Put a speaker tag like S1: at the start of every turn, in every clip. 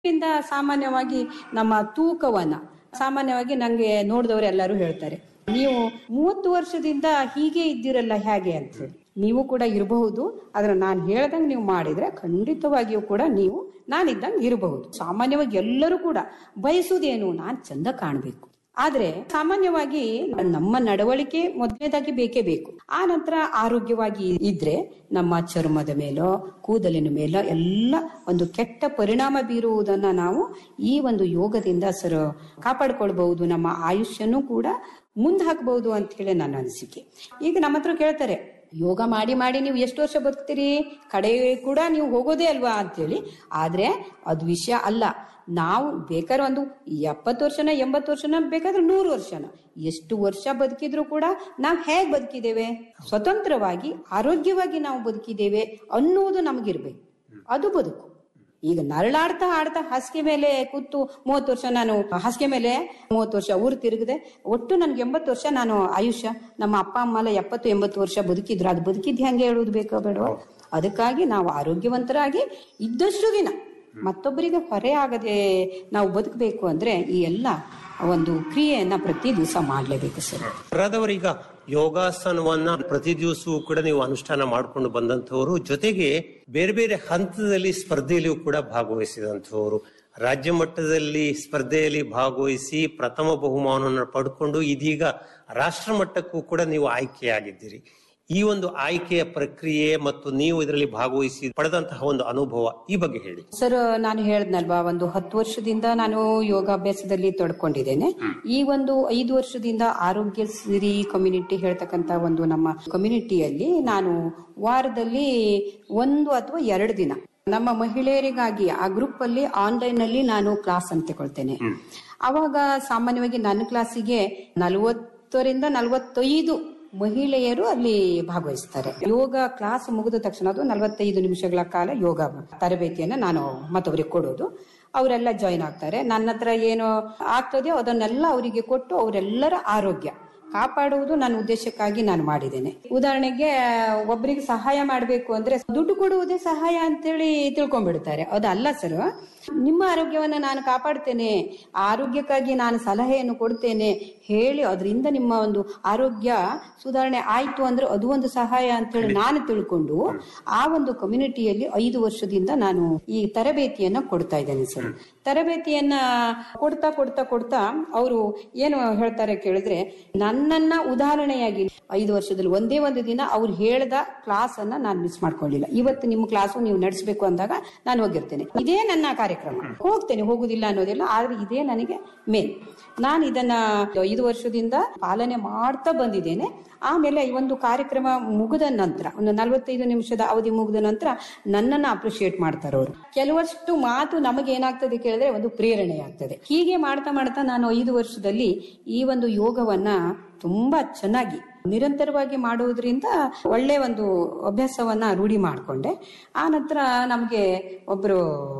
S1: ಇಂದ ಸಾಮಾನ್ಯವಾಗಿ ನಮ್ಮ ತೂಕವನ್ನ ಸಾಮಾನ್ಯವಾಗಿ ನಂಗೆ ನೋಡಿದವರು ಎಲ್ಲರೂ ಹೇಳ್ತಾರೆ ನೀವು ಮೂವತ್ತು ವರ್ಷದಿಂದ ಹೀಗೆ ಇದ್ದೀರಲ್ಲ ಹೇಗೆ ಅಂತ ಹೇಳಿ ನೀವು ಕೂಡ ಇರಬಹುದು ಆದ್ರೆ ನಾನು ಹೇಳ್ದಂಗೆ ನೀವು ಮಾಡಿದ್ರೆ ಖಂಡಿತವಾಗಿಯೂ ಕೂಡ ನೀವು ನಾನಿದ್ದಂಗೆ ಇರಬಹುದು ಸಾಮಾನ್ಯವಾಗಿ ಎಲ್ಲರೂ ಕೂಡ ಬಯಸುವುದೇನು ನಾನು ಚಂದ ಕಾಣಬೇಕು ಆದ್ರೆ ಸಾಮಾನ್ಯವಾಗಿ ನಮ್ಮ ನಡವಳಿಕೆ ಮೊದಲನೇದಾಗಿ ಬೇಕೇ ಬೇಕು ಆ ನಂತರ ಆರೋಗ್ಯವಾಗಿ ಇದ್ರೆ ನಮ್ಮ ಚರ್ಮದ ಮೇಲೋ ಕೂದಲಿನ ಮೇಲೋ ಎಲ್ಲ ಒಂದು ಕೆಟ್ಟ ಪರಿಣಾಮ ಬೀರುವುದನ್ನ ನಾವು ಈ ಒಂದು ಯೋಗದಿಂದ ಸರ್ ಕಾಪಾಡ್ಕೊಳ್ಬಹುದು ನಮ್ಮ ಆಯುಷ್ಯನೂ ಕೂಡ ಮುಂದೆ ಹಾಕಬಹುದು ಅಂತ ಹೇಳಿ ನನ್ನ ಅನಿಸಿಕೆ ಈಗ ನಮ್ಮ ಹತ್ರ ಕೇಳ್ತಾರೆ ಯೋಗ ಮಾಡಿ ಮಾಡಿ ನೀವು ಎಷ್ಟು ವರ್ಷ ಬದುಕ್ತೀರಿ ಕಡೆ ಕೂಡ ನೀವು ಹೋಗೋದೇ ಅಲ್ವಾ ಅಂತೇಳಿ ಆದ್ರೆ ಅದು ವಿಷಯ ಅಲ್ಲ ನಾವು ಬೇಕಾದ್ರೆ ಒಂದು ಎಪ್ಪತ್ತು ವರ್ಷನ ಎಂಬತ್ತು ವರ್ಷನ ಬೇಕಾದ್ರೆ ನೂರು ವರ್ಷನ ಎಷ್ಟು ವರ್ಷ ಬದುಕಿದ್ರು ಕೂಡ ನಾವು ಹೇಗೆ ಬದುಕಿದ್ದೇವೆ ಸ್ವತಂತ್ರವಾಗಿ ಆರೋಗ್ಯವಾಗಿ ನಾವು ಬದುಕಿದ್ದೇವೆ ಅನ್ನೋದು ನಮಗಿರ್ಬೇಕು ಅದು ಬದುಕು ಈಗ ನರಳಾಡ್ತಾ ಆಡ್ತಾ ಹಾಸಿಗೆ ಮೇಲೆ ಕೂತು ಮೂವತ್ತು ವರ್ಷ ನಾನು ಹಾಸಿಗೆ ಮೇಲೆ ಮೂವತ್ತು ವರ್ಷ ಊರು ತಿರುಗಿದೆ ಒಟ್ಟು ನನ್ಗೆ ಎಂಬತ್ತು ವರ್ಷ ನಾನು ಆಯುಷ್ಯ ನಮ್ಮ ಅಪ್ಪ ಅಮ್ಮ ಎಲ್ಲ ಎಪ್ಪತ್ತು ಎಂಬತ್ತು ವರ್ಷ ಬದುಕಿದ್ರು ಅದು ಬದುಕಿದ್ ಹೆಂಗೆ ಹೇಳುವುದು ಬೇಕೋ ಬೇಡವಾ ಅದಕ್ಕಾಗಿ ನಾವು ಆರೋಗ್ಯವಂತರಾಗಿ ಇದ್ದಷ್ಟು ದಿನ ಮತ್ತೊಬ್ಬರಿಗೆ ಹೊರೆ ಆಗದೆ ನಾವು ಬದುಕಬೇಕು ಅಂದ್ರೆ ಈ ಎಲ್ಲ ಒಂದು ಕ್ರಿಯೆಯನ್ನ ಪ್ರತಿ ದಿವಸ ಮಾಡ್ಲೇಬೇಕು ಸರ್
S2: ರಾದವರೀಗ ಯೋಗಾಸನವನ್ನ ಪ್ರತಿ ದಿವಸವೂ ಕೂಡ ನೀವು ಅನುಷ್ಠಾನ ಮಾಡ್ಕೊಂಡು ಬಂದಂತವರು ಜೊತೆಗೆ ಬೇರೆ ಬೇರೆ ಹಂತದಲ್ಲಿ ಸ್ಪರ್ಧೆಯಲ್ಲಿಯೂ ಕೂಡ ಭಾಗವಹಿಸಿದಂತವರು ರಾಜ್ಯ ಮಟ್ಟದಲ್ಲಿ ಸ್ಪರ್ಧೆಯಲ್ಲಿ ಭಾಗವಹಿಸಿ ಪ್ರಥಮ ಬಹುಮಾನವನ್ನು ಪಡ್ಕೊಂಡು ಇದೀಗ ರಾಷ್ಟ್ರ ಮಟ್ಟಕ್ಕೂ ಕೂಡ ನೀವು ಆಯ್ಕೆಯಾಗಿದ್ದೀರಿ ಈ ಒಂದು ಆಯ್ಕೆಯ ಪ್ರಕ್ರಿಯೆ ಮತ್ತು ನೀವು ಇದರಲ್ಲಿ ಭಾಗವಹಿಸಿ ಪಡೆದಂತಹ ಒಂದು ಅನುಭವ ಈ ಬಗ್ಗೆ ಹೇಳಿ
S1: ಸರ್ ನಾನು ಹೇಳ್ದಲ್ವಾ ಒಂದು ಹತ್ತು ವರ್ಷದಿಂದ ನಾನು ಯೋಗಾಭ್ಯಾಸದಲ್ಲಿ ತೊಡ್ಕೊಂಡಿದ್ದೇನೆ ಈ ಒಂದು ಐದು ವರ್ಷದಿಂದ ಆರೋಗ್ಯ ಸಿರಿ ಕಮ್ಯುನಿಟಿ ಹೇಳ್ತಕ್ಕಂತ ಒಂದು ನಮ್ಮ ಕಮ್ಯುನಿಟಿಯಲ್ಲಿ ನಾನು ವಾರದಲ್ಲಿ ಒಂದು ಅಥವಾ ಎರಡು ದಿನ ನಮ್ಮ ಮಹಿಳೆಯರಿಗಾಗಿ ಆ ಗ್ರೂಪ್ ಅಲ್ಲಿ ಆನ್ಲೈನ್ ಅಲ್ಲಿ ನಾನು ಕ್ಲಾಸ್ ಅಂತ ತಗೊಳ್ತೇನೆ ಅವಾಗ ಸಾಮಾನ್ಯವಾಗಿ ನನ್ನ ಕ್ಲಾಸಿಗೆ ನಲವತ್ತರಿಂದ ನಲವತ್ತೈದು ಮಹಿಳೆಯರು ಅಲ್ಲಿ ಭಾಗವಹಿಸ್ತಾರೆ ಯೋಗ ಕ್ಲಾಸ್ ಮುಗಿದ ತಕ್ಷಣ ಅದು ನಲವತ್ತೈದು ನಿಮಿಷಗಳ ಕಾಲ ಯೋಗ ತರಬೇತಿಯನ್ನ ನಾನು ಮತ್ತೊಬ್ಬರಿಗೆ ಕೊಡೋದು ಅವರೆಲ್ಲ ಜಾಯಿನ್ ಆಗ್ತಾರೆ ನನ್ನ ಹತ್ರ ಏನು ಆಗ್ತದೆಯೋ ಅದನ್ನೆಲ್ಲ ಅವರಿಗೆ ಕೊಟ್ಟು ಅವರೆಲ್ಲರ ಆರೋಗ್ಯ ಕಾಪಾಡುವುದು ನನ್ನ ಉದ್ದೇಶಕ್ಕಾಗಿ ನಾನು ಮಾಡಿದ್ದೇನೆ ಉದಾಹರಣೆಗೆ ಒಬ್ಬರಿಗೆ ಸಹಾಯ ಮಾಡಬೇಕು ಅಂದ್ರೆ ದುಡ್ಡು ಕೊಡುವುದೇ ಸಹಾಯ ಅಂತೇಳಿ ತಿಳ್ಕೊಂಡ್ಬಿಡ್ತಾರೆ ಅದಲ್ಲ ಸರ್ ನಿಮ್ಮ ಆರೋಗ್ಯವನ್ನ ನಾನು ಕಾಪಾಡ್ತೇನೆ ಆರೋಗ್ಯಕ್ಕಾಗಿ ನಾನು ಸಲಹೆಯನ್ನು ಕೊಡ್ತೇನೆ ಹೇಳಿ ಅದರಿಂದ ನಿಮ್ಮ ಒಂದು ಆರೋಗ್ಯ ಸುಧಾರಣೆ ಆಯ್ತು ಅಂದ್ರೆ ಅದು ಒಂದು ಸಹಾಯ ಅಂತೇಳಿ ನಾನು ತಿಳ್ಕೊಂಡು ಆ ಒಂದು ಕಮ್ಯುನಿಟಿಯಲ್ಲಿ ಐದು ವರ್ಷದಿಂದ ನಾನು ಈ ತರಬೇತಿಯನ್ನ ಕೊಡ್ತಾ ಇದ್ದೇನೆ ಸರ್ ತರಬೇತಿಯನ್ನ ಕೊಡ್ತಾ ಕೊಡ್ತಾ ಕೊಡ್ತಾ ಅವರು ಏನು ಹೇಳ್ತಾರೆ ಕೇಳಿದ್ರೆ ನನ್ನನ್ನ ಉದಾಹರಣೆಯಾಗಿ ಐದು ವರ್ಷದಲ್ಲಿ ಒಂದೇ ಒಂದು ದಿನ ಅವ್ರು ಹೇಳ್ದ ಕ್ಲಾಸ್ ಅನ್ನ ನಾನು ಮಿಸ್ ಮಾಡ್ಕೊಳ್ಳಿಲ್ಲ ಇವತ್ತು ನಿಮ್ಮ ಕ್ಲಾಸು ನೀವು ನಡೆಸಬೇಕು ಅಂದಾಗ ನಾನು ಹೋಗಿರ್ತೇನೆ ಇದೇ ನನ್ನ ಕಾರ್ಯಕ್ರಮ ಹೋಗ್ತೇನೆ ಹೋಗುದಿಲ್ಲ ಅನ್ನೋದಿಲ್ಲ ಆದ್ರೆ ಇದೇ ನನಗೆ ಮೇನ್ ನಾನು ಇದನ್ನ ಐದು ವರ್ಷದಿಂದ ಪಾಲನೆ ಮಾಡ್ತಾ ಬಂದಿದ್ದೇನೆ ಆಮೇಲೆ ಈ ಒಂದು ಕಾರ್ಯಕ್ರಮ ಮುಗಿದ ನಂತರ ಒಂದು ನಲವತ್ತೈದು ನಿಮಿಷದ ಅವಧಿ ಮುಗಿದ ನಂತರ ನನ್ನನ್ನ ಅಪ್ರಿಶಿಯೇಟ್ ಮಾಡ್ತಾರೆ ಅವರು ಕೆಲವಷ್ಟು ಮಾತು ನಮಗೆ ಏನಾಗ್ತದೆ ಕೇಳಿದ್ರೆ ಒಂದು ಪ್ರೇರಣೆ ಆಗ್ತದೆ ಹೀಗೆ ಮಾಡ್ತಾ ಮಾಡ್ತಾ ನಾನು ಐದು ವರ್ಷದಲ್ಲಿ ಈ ಒಂದು ಯೋಗವನ್ನ ತುಂಬಾ ಚೆನ್ನಾಗಿ ನಿರಂತರವಾಗಿ ಮಾಡುವುದರಿಂದ ಒಳ್ಳೆ ಒಂದು ಅಭ್ಯಾಸವನ್ನ ರೂಢಿ ಮಾಡಿಕೊಂಡೆ ಆ ನಂತರ ನಮಗೆ ಒಬ್ರು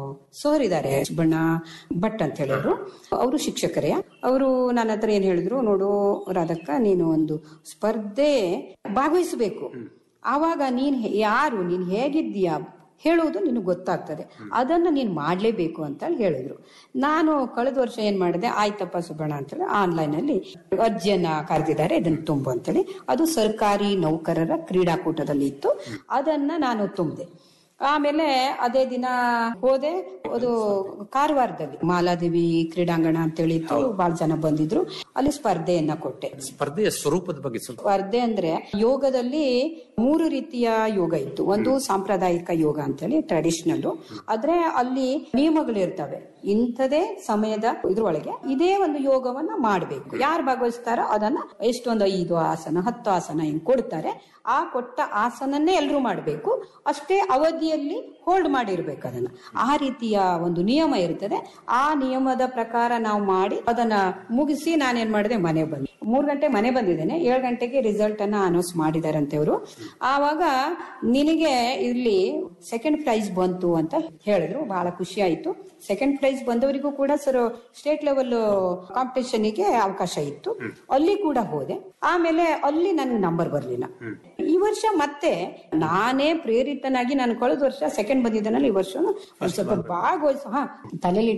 S1: ಸರ್ ಇದ್ದಾರೆ ಸುಬ್ಬಣ್ಣ ಭಟ್ ಅಂತ ಹೇಳಿದ್ರು ಅವರು ಶಿಕ್ಷಕರೇ ಅವರು ನನ್ನ ಹತ್ರ ಏನ್ ಹೇಳಿದ್ರು ನೋಡು ರಾಧಕ್ಕ ನೀನು ಒಂದು ಸ್ಪರ್ಧೆ ಭಾಗವಹಿಸಬೇಕು ಆವಾಗ ನೀನ್ ಹೆ- ಯಾರು ನೀನ್ ಹೇಗಿದ್ದೀಯಾ ಹೇಳುವುದು ನಿನಗೆ ಗೊತ್ತಾಗ್ತದೆ ಅದನ್ನ ನೀನು ಮಾಡಲೇಬೇಕು ಅಂತ ಹೇಳಿದ್ರು ನಾನು ಕಳೆದ ವರ್ಷ ಏನ್ ಮಾಡಿದೆ ಆಯ್ತಪ್ಪ ಸುಬ್ಬಣ್ಣ ಅಂತೇಳಿ ಆನ್ಲೈನ್ ಅಲ್ಲಿ ಅರ್ಜಿಯನ್ನ ಕರೆದಿದ್ದಾರೆ ಇದನ್ನ ತುಂಬು ಅಂತೇಳಿ ಅದು ಸರ್ಕಾರಿ ನೌಕರರ ಕ್ರೀಡಾಕೂಟದಲ್ಲಿ ಇತ್ತು ಅದನ್ನ ನಾನು ತುಂಬಿದೆ ಆಮೇಲೆ ಅದೇ ದಿನ ಹೋದೆ ಅದು ಕಾರವಾರದಲ್ಲಿ ಮಾಲಾದೇವಿ ಕ್ರೀಡಾಂಗಣ ಅಂತೇಳಿ ಇತ್ತು ಬಹಳ ಜನ ಬಂದಿದ್ರು ಅಲ್ಲಿ ಸ್ಪರ್ಧೆಯನ್ನ ಕೊಟ್ಟೆ
S2: ಸ್ಪರ್ಧೆಯ ಸ್ವರೂಪದ ಬಗ್ಗೆ ಸ್ವಲ್ಪ
S1: ಸ್ಪರ್ಧೆ ಅಂದ್ರೆ ಯೋಗದಲ್ಲಿ ಮೂರು ರೀತಿಯ ಯೋಗ ಇತ್ತು ಒಂದು ಸಾಂಪ್ರದಾಯಿಕ ಯೋಗ ಅಂತೇಳಿ ಟ್ರೆಡಿಷನಲ್ ಆದ್ರೆ ಅಲ್ಲಿ ನಿಯಮಗಳಿರ್ತವೆ ಇಂಥದೇ ಸಮಯದ ಇದ್ರೊಳಗೆ ಇದೇ ಒಂದು ಯೋಗವನ್ನ ಮಾಡಬೇಕು ಯಾರು ಭಾಗವಹಿಸ್ತಾರೋ ಅದನ್ನ ಎಷ್ಟೊಂದು ಐದು ಆಸನ ಹತ್ತು ಆಸನ ಹಿಂಗ್ ಕೊಡ್ತಾರೆ ಆ ಕೊಟ್ಟ ಆಸನನ್ನೇ ಎಲ್ಲರೂ ಮಾಡಬೇಕು ಅಷ್ಟೇ ಅವಧಿಯಲ್ಲಿ ಹೋಲ್ಡ್ ಮಾಡಿರ್ಬೇಕು ಅದನ್ನ ಆ ರೀತಿಯ ಒಂದು ನಿಯಮ ಇರ್ತದೆ ಆ ನಿಯಮದ ಪ್ರಕಾರ ನಾವು ಮಾಡಿ ಅದನ್ನ ಮುಗಿಸಿ ನಾನೇನ್ ಮಾಡಿದೆ ಮನೆ ಬಂದೆ ಮೂರ್ ಗಂಟೆ ಮನೆ ಬಂದಿದ್ದೇನೆ ಏಳು ಗಂಟೆಗೆ ರಿಸಲ್ಟ್ ಅನ್ನ ಅನೌನ್ಸ್ ಮಾಡಿದಾರಂತೆ ಅವರು ಆವಾಗ ನಿನಗೆ ಇಲ್ಲಿ ಸೆಕೆಂಡ್ ಪ್ರೈಸ್ ಬಂತು ಅಂತ ಹೇಳಿದ್ರು ಬಹಳ ಖುಷಿ ಆಯ್ತು ಸೆಕೆಂಡ್ ಪ್ರೈಸ್ ಬಂದವರಿಗೂ ಕೂಡ ಸರ್ ಸ್ಟೇಟ್ ಲೆವೆಲ್ ಕಾಂಪಿಟೇಷನ್ ಗೆ ಅವಕಾಶ ಇತ್ತು ಅಲ್ಲಿ ಕೂಡ ಹೋದೆ ಆಮೇಲೆ ಅಲ್ಲಿ ನನ್ಗೆ ನಂಬರ್ ಬರ್ಲಿಲ್ಲ ಈ ವರ್ಷ ಮತ್ತೆ ನಾನೇ ಪ್ರೇರಿತನಾಗಿ ನಾನು ಕಳೆದ ವರ್ಷ ಸೆಕೆಂಡ್ ಬಂದಿದ್ದಾನಲ್ಲ ಈ ವರ್ಷ ಒಂದ್ ಸ್ವಲ್ಪ ಭಾಗವಹಿಸ ಹಾ ತಲೆಯಲ್ಲಿ